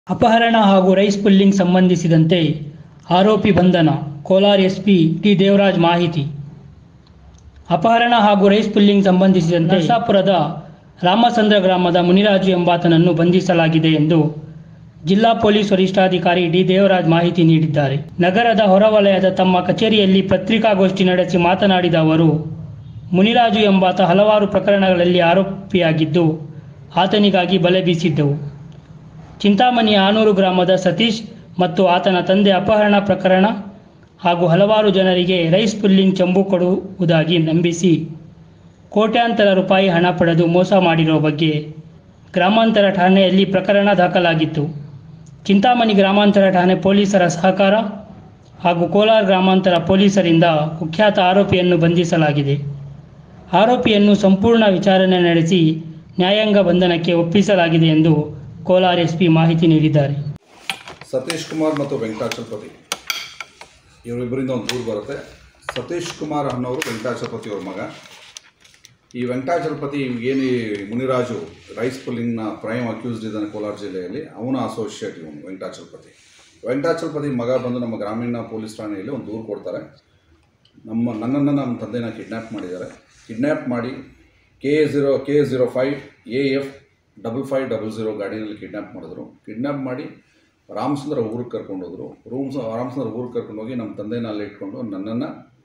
ಅಪಹರಣ ಹಾಗೂ rice pulling ಸಂಬಂಧಿಸಿದಂತೆ ಆರೋಪಿ ಬಂಧನ ಕೋಲಾರ ಎಸ್ಪಿ ಟಿ ದೇವರಾಜ್ ಮಾಹಿತಿ ಅಪಹರಣ ಹಾಗೂ ರೈಸ್ ಪುಲ್ಲಿಂಗ್ ಸಂಬಂಧಿಸಿದಂತೆ ನರಸಾಪುರದ ರಾಮಚಂದ್ರ ಗ್ರಾಮದ ಮುನಿರಾಜು ಎಂಬಾತನನ್ನು ಬಂಧಿಸಲಾಗಿದೆ ಎಂದು ಜಿಲ್ಲಾ ಪೊಲೀಸ್ ವರಿಷ್ಠಾಧಿಕಾರಿ ಡಿ ದೇವರಾಜ್ ಮಾಹಿತಿ ನೀಡಿದ್ದಾರೆ ನಗರದ ಹೊರವಲಯದ ತಮ್ಮ ಕಚೇರಿಯಲ್ಲಿ ಪತ್ರಿಕಾಗೋಷ್ಠಿ ನಡೆಸಿ ಮಾತನಾಡಿದ ಅವರು ಮುನಿರಾಜು ಎಂಬಾತ ಹಲವಾರು ಪ್ರಕರಣಗಳಲ್ಲಿ ಆರೋಪಿಯಾಗಿದ್ದು ಆತನಿಗಾಗಿ ಬಲೆ ಬೀಸಿದ್ದವು ಚಿಂತಾಮಣಿ ಆನೂರು ಗ್ರಾಮದ ಸತೀಶ್ ಮತ್ತು ಆತನ ತಂದೆ ಅಪಹರಣ ಪ್ರಕರಣ ಹಾಗೂ ಹಲವಾರು ಜನರಿಗೆ ರೈಸ್ ಪುಲ್ಲಿಂಗ್ ಚಂಬು ಕೊಡುವುದಾಗಿ ನಂಬಿಸಿ ಕೋಟ್ಯಾಂತರ ರೂಪಾಯಿ ಹಣ ಪಡೆದು ಮೋಸ ಮಾಡಿರುವ ಬಗ್ಗೆ ಗ್ರಾಮಾಂತರ ಠಾಣೆಯಲ್ಲಿ ಪ್ರಕರಣ ದಾಖಲಾಗಿತ್ತು ಚಿಂತಾಮಣಿ ಗ್ರಾಮಾಂತರ ಠಾಣೆ ಪೊಲೀಸರ ಸಹಕಾರ ಹಾಗೂ ಕೋಲಾರ ಗ್ರಾಮಾಂತರ ಪೊಲೀಸರಿಂದ ಕುಖ್ಯಾತ ಆರೋಪಿಯನ್ನು ಬಂಧಿಸಲಾಗಿದೆ ಆರೋಪಿಯನ್ನು ಸಂಪೂರ್ಣ ವಿಚಾರಣೆ ನಡೆಸಿ ನ್ಯಾಯಾಂಗ ಬಂಧನಕ್ಕೆ ಒಪ್ಪಿಸಲಾಗಿದೆ ಎಂದು ಕೋಲಾರ ಎಸ್ಪಿ ಮಾಹಿತಿ ನೀಡಿದ್ದಾರೆ ಸತೀಶ್ ಕುಮಾರ್ ಮತ್ತು ವೆಂಕಟಾಚಲಪತಿ ಇವರಿಬ್ಬರಿಂದ ಒಂದು ದೂರು ಬರುತ್ತೆ ಸತೀಶ್ ಕುಮಾರ್ ಅನ್ನೋರು ವೆಂಕಟಾಚಲಪತಿ ಅವ್ರ ಮಗ ಈ ವೆಂಕಟಾಚಲಪತಿ ಏನು ಈ ಮುನಿರಾಜು ರೈಸ್ ಪುಲ್ಲಿಂಗ್ನ ಪ್ರೈಮ್ ಅಕ್ಯೂಸ್ಡ್ ಇದ್ದಾನೆ ಕೋಲಾರ ಜಿಲ್ಲೆಯಲ್ಲಿ ಅವನ ಅಸೋಸಿಯೇಟ್ ಇವನು ವೆಂಕಟಾಚಲಪತಿ ವೆಂಕಟಾಚಲಪತಿ ಮಗ ಬಂದು ನಮ್ಮ ಗ್ರಾಮೀಣ ಪೊಲೀಸ್ ಠಾಣೆಯಲ್ಲಿ ಒಂದು ದೂರು ಕೊಡ್ತಾರೆ ನಮ್ಮ ನನ್ನನ್ನು ನಮ್ಮ ತಂದೆನ ಕಿಡ್ನ್ಯಾಪ್ ಮಾಡಿದ್ದಾರೆ ಕಿಡ್ನ್ಯಾಪ್ ಮಾಡಿ K zero K zero five A F double five double zero ಗಾಡಿನಲ್ಲಿ ಕಿಡ್ನ್ಯಾಪ್ ಮಾಡಿದ್ರು ಕಿಡ್ನ್ಯಾಪ್ ಮಾಡಿ ರಾಮಚಂದ್ರ ಊರಿಗೆ ಕರ್ಕೊಂಡು ಹೋದರು ರೂಮ್ಸ್ ರಾಮಚಂದ್ರ ಊರಿಗೆ ಕರ್ಕೊಂಡು ಹೋಗಿ ನಮ್ಮ ತಂದೆನ ಅಲ್ಲಿ ಇಟ್ಕೊಂಡು ನನ್ನನ್ನು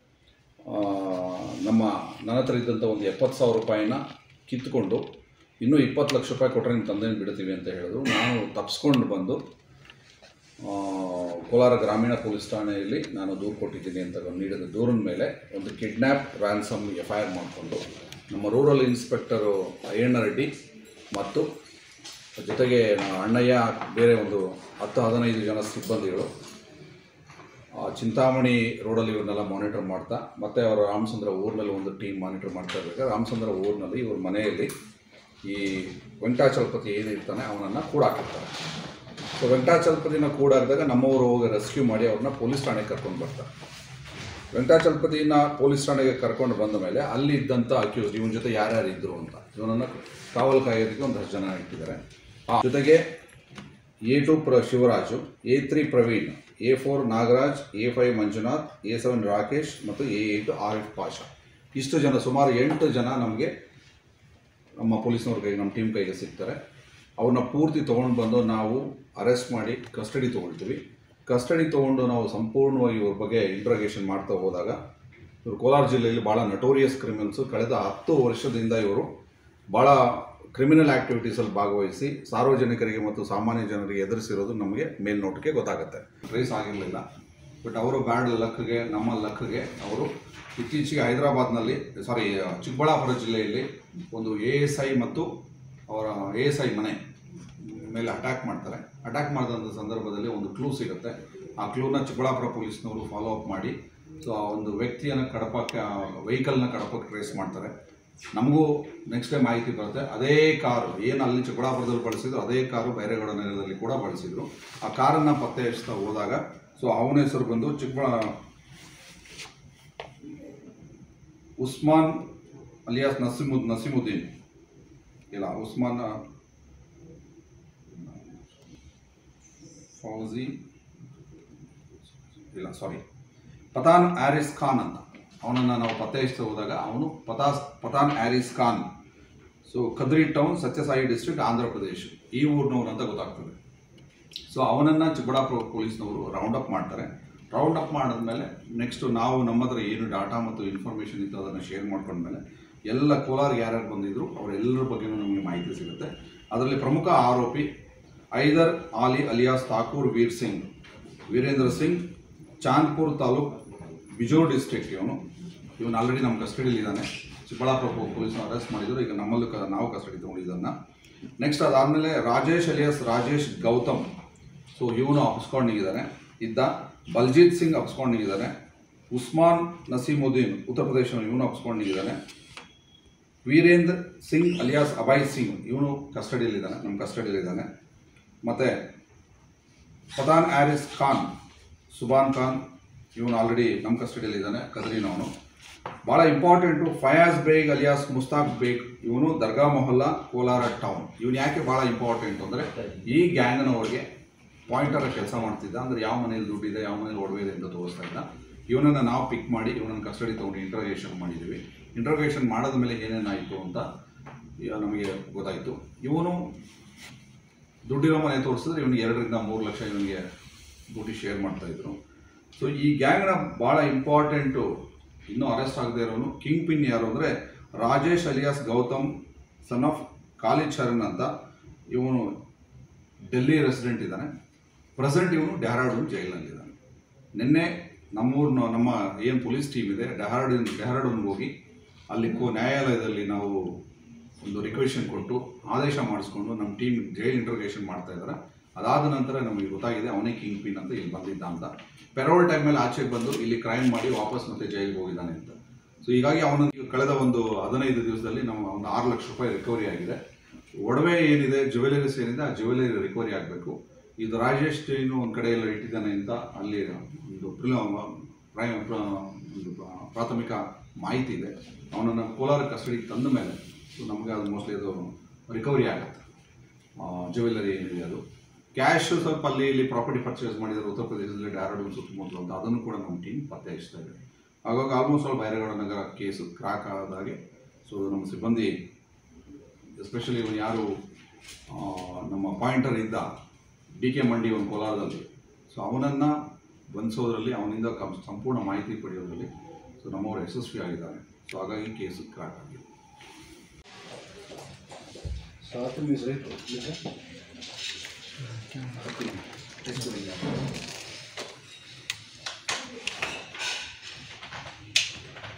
ನಮ್ಮ ನನ್ನ ಹತ್ರ ಇದ್ದಂಥ ಒಂದು ಎಪ್ಪತ್ತು ಸಾವಿರ ರೂಪಾಯಿನ ಕಿತ್ಕೊಂಡು ಇನ್ನೂ ಇಪ್ಪತ್ತು ಲಕ್ಷ ರೂಪಾಯಿ ಕೊಟ್ಟರೆ ನಿಮ್ಮ ತಂದೆನ ಬಿಡ್ತೀವಿ ಅಂತ ಹೇಳಿದ್ರು ನಾನು ತಪ್ಪಿಸ್ಕೊಂಡು ಬಂದು ಆ, ಕೋಲಾರ ಗ್ರಾಮೀಣ ಪೊಲೀಸ್ ಠಾಣೆಯಲ್ಲಿ ನಾನು ದೂರು ಕೊಟ್ಟಿದ್ದೀನಿ ಅಂತ ನೀಡಿದ ದೂರಿನ ಮೇಲೆ ಒಂದು kidnap ransom F I R ಮಾಡಿಕೊಂಡು ನಮ್ಮ ರೂರಲ್ ಇನ್ಸ್ಪೆಕ್ಟರು ಅಯ್ಯಣ್ಣ ರೆಡ್ಡಿ ಮತ್ತು ಜೊತೆಗೆ ನಮ್ಮ ಅಣ್ಣಯ್ಯ ಬೇರೆ ಒಂದು ಹತ್ತು ಹದಿನೈದು ಜನ ಸಿಬ್ಬಂದಿಗಳು ಆ, ಚಿಂತಾಮಣಿ ರೋಡಲ್ಲಿ ಇವ್ರನ್ನೆಲ್ಲ ಮಾನಿಟರ್ ಮಾಡ್ತಾ ಮತ್ತು ಅವರ ರಾಮಚಂದ್ರ ಊರಿನಲ್ಲಿ ಒಂದು ಟೀಮ್ ಮಾನಿಟರ್ ಮಾಡ್ತಾ ಇರ್ಬೇಕಾದ್ರೆ ರಾಮಚಂದ್ರ ಊರಿನಲ್ಲಿ ಇವ್ರ ಮನೆಯಲ್ಲಿ ಈ ವೆಂಕಟಾಚಲಪತಿ ಏನಿರ್ತಾನೆ ಅವನನ್ನು ಕೂಡಾಕಿರ್ತಾರೆ ಸೊ ವೆಂಕಟಾಚಲಪತಿನ ಕೂಡಾಕಿದಾಗ ನಮ್ಮವರು ಹೋಗಿ ರೆಸ್ಕ್ಯೂ ಮಾಡಿ ಅವ್ರನ್ನ ಪೊಲೀಸ್ ಠಾಣೆಗೆ ಕರ್ಕೊಂಡು ಬರ್ತಾರೆ ವೆಂಕಟಾಚಲಪತಿನ ಪೊಲೀಸ್ ಠಾಣೆಗೆ ಕರ್ಕೊಂಡು ಬಂದ ಮೇಲೆ ಅಲ್ಲಿ ಇದ್ದಂಥ ಅಕ್ಯೂಸ್ ಇವನ ಜೊತೆ ಯಾರ್ಯಾರು ಇದ್ದರು ಅಂತ ಇವನನ್ನು ಕಾವಲು ಕಾಯೋದಕ್ಕೆ ಒಂದಷ್ಟು ಜನ ಇಟ್ಟಿದ್ದಾರೆ ಆ ಜೊತೆಗೆ ಎ ಟು ಪ್ರ Shivaraju A three Praveen A four Nagaraj A five Manjunath A seven Rakesh ಮತ್ತು ಎ ಏಯ್ಟ್ ಆರಿಫ್ ಪಾಷಾ ಇಷ್ಟು ಜನ ಸುಮಾರು ಎಂಟು ಜನ ನಮಗೆ ನಮ್ಮ ಪೊಲೀಸ್ನವ್ರ ಕೈಗೆ ನಮ್ಮ ಟೀಮ್ ಕೈಗೆ ಸಿಗ್ತಾರೆ ಅವ್ರನ್ನ ಪೂರ್ತಿ ತೊಗೊಂಡು ಬಂದು ನಾವು ಅರೆಸ್ಟ್ ಮಾಡಿ ಕಸ್ಟಡಿ ತೊಗೊಳ್ತೀವಿ ಕಸ್ಟಡಿ ತೊಗೊಂಡು ನಾವು ಸಂಪೂರ್ಣವಾಗಿ ಇವ್ರ ಬಗ್ಗೆ ಇಂಟ್ರೋಗೇಷನ್ ಮಾಡ್ತಾ ಹೋದಾಗ ಇವರು ಕೋಲಾರ ಜಿಲ್ಲೆಯಲ್ಲಿ ಭಾಳ ನಟೋರಿಯಸ್ ಕ್ರಿಮಿನಲ್ಸು ಕಳೆದ ಹತ್ತು ವರ್ಷದಿಂದ ಇವರು ಭಾಳ ಕ್ರಿಮಿನಲ್ ಆ್ಯಕ್ಟಿವಿಟೀಸಲ್ಲಿ ಭಾಗವಹಿಸಿ ಸಾರ್ವಜನಿಕರಿಗೆ ಮತ್ತು ಸಾಮಾನ್ಯ ಜನರಿಗೆ ಎದುರಿಸಿರೋದು ನಮಗೆ ಮೇಲ್ನೋಟಕ್ಕೆ ಗೊತ್ತಾಗುತ್ತೆ ಟ್ರೇಸ್ ಆಗಿರಲಿಲ್ಲ ಬಟ್ ಅವರು ಬ್ಯಾಡ್ ಲಕ್ಗೆ ನಮ್ಮ ಲಕ್ಗೆ ಅವರು ಇತ್ತೀಚೆಗೆ ಹೈದರಾಬಾದ್ನಲ್ಲಿ ಸಾರಿ ಚಿಕ್ಕಬಳ್ಳಾಪುರ ಜಿಲ್ಲೆಯಲ್ಲಿ ಒಂದು ಎ ಎಸ್ ಐ ಮತ್ತು ಅವರ ಎ ಎಸ್ ಐ ಮನೆ ಮೇಲೆ ಅಟ್ಯಾಕ್ ಮಾಡ್ತಾರೆ ಅಟ್ಯಾಕ್ ಮಾಡಿದಂಥ ಸಂದರ್ಭದಲ್ಲಿ ಒಂದು ಕ್ಲೂ ಸಿಗುತ್ತೆ ಆ ಕ್ಲೂನ ಚಿಕ್ಕಬಳ್ಳಾಪುರ ಪೊಲೀಸ್ನವರು ಫಾಲೋ ಅಪ್ ಮಾಡಿ ಸೊ ಆ ಒಂದು ವ್ಯಕ್ತಿಯನ್ನು ಕಡಪಕ್ಕೆ ವೆಹಿಕಲ್ನ ಕಡಪಕ್ಕೆ ಟ್ರೇಸ್ ಮಾಡ್ತಾರೆ ನಮಗೂ ನೆಕ್ಸ್ಟ್ ಟೈಮ್ ಮಾಹಿತಿ ಬರುತ್ತೆ ಅದೇ ಕಾರು ಏನು ಅಲ್ಲಿ ಚಿಕ್ಕಬಳ್ಳಾಪುರದಲ್ಲಿ ಬಳಸಿದ್ರು ಅದೇ ಕಾರು ಬೈರೇಗೌಡ ನಗರದಲ್ಲಿ ಕೂಡ ಬಳಸಿದ್ರು ಆ ಕಾರನ್ನು ಪತ್ತೆ ಹಚ್ತಾ ಹೋದಾಗ ಸೊ ಅವನ ಹೆಸರು ಬಂದು ಚಿಕ್ಕಬಳ್ಳಾ ಉಸ್ಮಾನ್ ಅಲಿಯಾಸ್ ನಸೀಮುದ್ ನಸೀಮುದ್ದೀನ್ ಇಲ್ಲ ಉಸ್ಮಾನ್ ಫೌಜಿ ಇಲ್ಲ ಸಾರಿ ಪತಾನ್ ಆರಿಸ್ ಖಾನ್ ಅಂತ ಅವನನ್ನು ನಾವು ಪತ್ತೆ ಹಚ್ತಾ ಹೋದಾಗ ಅವನು ಪತಾಸ್ ಪತಾನ್ ಆರಿಸ್ Khan so Kadri town Sathya Sai district Andhra Pradesh ಈ ಊರಿನವ್ರು ಅಂತ ಗೊತ್ತಾಗ್ತದೆ ಸೊ ಅವನನ್ನು ಚಿಕ್ಕಬಳ್ಳಾಪುರ ಪೊಲೀಸ್ನವರು ರೌಂಡ್ ಅಪ್ ಮಾಡ್ತಾರೆ ರೌಂಡ್ ಅಪ್ ಮಾಡಿದ್ಮೇಲೆ ನೆಕ್ಸ್ಟು ನಾವು ನಮ್ಮ ಹತ್ರ ಏನು ಡಾಟಾ ಮತ್ತು ಇನ್ಫಾರ್ಮೇಷನ್ ಇತ್ತು ಅದನ್ನು ಶೇರ್ ಮಾಡ್ಕೊಂಡ್ಮೇಲೆ ಎಲ್ಲ ಕೋಲಾರ್ಗೆ ಯಾರ್ಯಾರು ಬಂದಿದ್ರು ಅವರೆಲ್ಲರ ಬಗ್ಗೆನೂ ನಮಗೆ ಮಾಹಿತಿ ಸಿಗುತ್ತೆ ಅದರಲ್ಲಿ ಪ್ರಮುಖ ಆರೋಪಿ ಐದರ್ ಆಲಿ ಅಲಿಯಾಸ್ ಠಾಕೂರ್ ವೀರ್ ಸಿಂಗ್ ವೀರೇಂದ್ರ ಸಿಂಗ್ ಚಾಂದ್ಪುರ್ ತಾಲೂಕ್ ಬಿಜೋರ್ ಡಿಸ್ಟ್ರಿಕ್ಟ್ ಇವನು ಇವನು ಆಲ್ರೆಡಿ ನಮ್ಮ ಕಸ್ಟಡಿಯಲ್ಲಿ ಇದ್ದಾನೆ ಚಿಕ್ಕಬಳ್ಳಾಪುರ ಪೊಲೀಸ್ ಅರೆಸ್ಟ್ ಮಾಡಿದ್ರು ಈಗ ನಮ್ಮಲ್ಲೂ ಕ ನಾವು ಕಸ್ಟಡಿ ತೊಗೊಂಡಿದ್ದನ್ನು ನೆಕ್ಸ್ಟ್ ಅದಾದಮೇಲೆ ರಾಜೇಶ್ ಅಲಿಯಾಸ್ ರಾಜೇಶ್ ಗೌತಮ್ ಸೊ ಇವನು ಅಪ್ಸ್ಕೊಂಡಿದ್ದಾನೆ ಇದ್ದ ಬಲ್ಜೀತ್ ಸಿಂಗ್ ಅಪ್ಸ್ಕೊಂಡಿದ್ದಾನೆ ಉಸ್ಮಾನ್ ನಸೀಮುದ್ದೀನ್ ಉತ್ತರ ಪ್ರದೇಶ ಇವನು ಅಪ್ಸ್ಕೊಂಡಿದ್ದಾನೆ ವೀರೇಂದ್ರ ಸಿಂಗ್ ಅಲಿಯಾಸ್ ಅಭಯ್ ಸಿಂಗ್ ಇವನು ಕಸ್ಟಡಿಯಲ್ಲಿದ್ದಾನೆ ನಮ್ಮ ಕಸ್ಟಡಿಯಲ್ಲಿದ್ದಾನೆ ಮತ್ತು ಪದಾನ್ ಆರಿಸ್ ಖಾನ್ ಸುಬಾನ್ ಖಾನ್ ಇವನು ಆಲ್ರೆಡಿ ನಮ್ಮ ಕಸ್ಟಡಿಯಲ್ಲಿದ್ದಾನೆ ಕದ್ರಿನವನು ಭಾಳ ಇಂಪಾರ್ಟೆಂಟು ಫಯಾಜ್ ಬೇಗ್ ಅಲಿಯಾಸ್ ಮುಸ್ತಾಕ್ ಬೇಗ್ ಇವನು ದರ್ಗಾ ಮೊಹಲ್ಲಾ ಕೋಲಾರ ಟೌನ್ ಇವನು ಯಾಕೆ ಭಾಳ ಇಂಪಾರ್ಟೆಂಟ್ ಅಂದರೆ ಈ ಗ್ಯಾಂಗ್ನವ್ರಿಗೆ ಪಾಯಿಂಟರ್ ಕೆಲಸ ಮಾಡ್ತಿದ್ದ ಅಂದರೆ ಯಾವ ಮನೇಲಿ ದುಡ್ಡಿದೆ ಯಾವ ಮನೇಲಿ ಒಡವೆ ಇದೆ ಅಂತ ತೋರಿಸ್ತಾ ಇದ್ದ ಇವನನ್ನು ನಾವು ಪಿಕ್ ಮಾಡಿ ಇವನನ್ನು ಕಸ್ಟಡಿ ತೊಗೊಂಡು ಇಂಟ್ರೋಗೇಷನ್ ಮಾಡಿದ್ದೀವಿ ಇಂಟ್ರೋಗೇಷನ್ ಮಾಡಿದ ಮೇಲೆ ಏನೇನಾಯಿತು ಅಂತ ಈಗ ನಮಗೆ ಗೊತ್ತಾಯಿತು ಇವನು ದುಡ್ಡಿರೋ ಮನೆ ತೋರಿಸಿದ್ರೆ ಇವನಿಗೆ ಎರಡರಿಂದ ಮೂರು ಲಕ್ಷ ಇವನಿಗೆ ದುಡ್ಡು ಶೇರ್ ಮಾಡ್ತಾಯಿದ್ರು ಸೊ ಈ ಗ್ಯಾಂಗ್ನ ಭಾಳ ಇಂಪಾರ್ಟೆಂಟು ಇನ್ನೂ ಅರೆಸ್ಟ್ ಆಗದೆ ಇರೋನು ಕಿಂಗ್ ಪಿನ್ ಯಾರು ಅಂದರೆ Rajesh alias Gautam son of Khalid Sharan ಅಂತ ಇವನು ಡೆಲ್ಲಿ ರೆಸಿಡೆಂಟ್ ಇದ್ದಾನೆ ಪ್ರೆಸೆಂಟ್ ಇವನು ಡೆಹ್ರಾಡೂನ್ ಜೈಲಲ್ಲಿದ್ದಾನೆ ನಿನ್ನೆ ನಮ್ಮೂರು ನಮ್ಮ ಏನು ಪೊಲೀಸ್ ಟೀಮ್ ಇದೆ ಡೆಹ್ರಾಡೂನ್ ಡೆಹ್ರಾಡೂನ್ಗೆ ಹೋಗಿ ಅಲ್ಲಿ ಕೋ ನ್ಯಾಯಾಲಯದಲ್ಲಿ ನಾವು ಒಂದು ರಿಕ್ವೆಷನ್ ಕೊಟ್ಟು ಆದೇಶ ಮಾಡಿಸ್ಕೊಂಡು ನಮ್ಮ ಟೀಮ್ ಜೈಲ್ ಇಂಟ್ರೋಗೇಷನ್ ಮಾಡ್ತಾ ಇದ್ದಾರೆ ಅದಾದ ನಂತರ ನಮಗೆ ಗೊತ್ತಾಗಿದೆ ಅವನೇ ಕಿಂಗ್ ಪಿನ್ ಅಂತ ಇಲ್ಲಿ ಬಂದಿದ್ದ ಅಂತ ಪೆರೋಲ್ ಟೈಮಲ್ಲಿ ಆಚೆಗೆ ಬಂದು ಇಲ್ಲಿ ಕ್ರೈಮ್ ಮಾಡಿ ವಾಪಸ್ ಮತ್ತೆ ಜೈಲಿಗೆ ಹೋಗಿದ್ದಾನೆ ಅಂತ ಸೊ ಹೀಗಾಗಿ ಅವನು ಕಳೆದ ಒಂದು ಹದಿನೈದು ದಿವಸದಲ್ಲಿ ನಮ್ಮ ಒಂದು ಆರು ಲಕ್ಷ ರೂಪಾಯಿ ರಿಕವರಿ ಆಗಿದೆ ಒಡವೆ ಏನಿದೆ ಜ್ಯುವೆಲರೀಸ್ ಏನಿದೆ ಆ ಜ್ಯುವೆಲರಿ ರಿಕವರಿ ಆಗಬೇಕು ಇದು ರಾಜೇಶ್ ಜೈನು ಒಂದು ಕಡೆ ಎಲ್ಲ ಇಟ್ಟಿದ್ದಾನೆ ಅಂತ ಅಲ್ಲಿ ಒಂದು ಪ್ರಿಲ- ಪ್ರೈ- ಪ್ರ- ಒಂದು ಪ್ರಾಥಮಿಕ ಮಾಹಿತಿ ಇದೆ ಅವನನ್ನು ಕೋಲಾರ ಕಸ್ಟಡಿಗೆ ತಂದ ಮೇಲೆ ಸೊ ನಮಗೆ ಅದು ಮೋಸ್ಟ್ಲಿ ಅದು ರಿಕವರಿ ಆಗುತ್ತೆ ಜ್ಯುವೆಲರಿ ಏನಿದೆ ಅದು ಕ್ಯಾಶ್ ಸ್ವಲ್ಪ ಅಲ್ಲಿ ಇಲ್ಲಿ ಪ್ರಾಪರ್ಟಿ ಪರ್ಚೇಸ್ ಮಾಡಿದ್ದಾರೆ ಉತ್ತರ ಪ್ರದೇಶದಲ್ಲಿ ಡ್ಯಾರಡೂನ್ ಸುತ್ತಮುತ್ತಲು ಅಂತ ಅದನ್ನು ಕೂಡ ನಮ್ಮ ಟೀಮ್ ಪತ್ತೆ ಹಚ್ತಾ ಇದೆ ಹಾಗಾಗಿ almost all Byregowda Nagar case crack ಆದಾಗೆ ಸೊ ನಮ್ಮ ಸಿಬ್ಬಂದಿ ಎಸ್ಪೆಷಲಿ ಇವನು ಯಾರು ಆ, ನಮ್ಮ ಪಾಯಿಂಟರ್ ಇದ್ದ ಡಿ ಕೆ ಮಂಡಿ ಒಂದು ಕೋಲಾರದಲ್ಲಿ ಸೊ ಅವನನ್ನು ಬಂಧಿಸೋದ್ರಲ್ಲಿ ಅವನಿಂದ ಕಂ ಸಂಪೂರ್ಣ ಮಾಹಿತಿ ಪಡೆಯೋದ್ರಲ್ಲಿ ಸೊ ನಮ್ಮವರು ಯಶಸ್ವಿ ಆಗಿದ್ದಾರೆ ಸೊ ಹಾಗಾಗಿ ಕೇಸು ಕ್ರಾಕ್ ಆಗಿದೆ साथ में सही तो ठीक है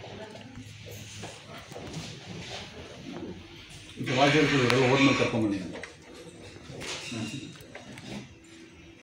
ಇದು ರಾಜೇಶ್ವರಿ ಹೋದ್ಮೇಲೆ ಕರ್ಕೊಂಬಂದಿದ್ದಾನೆ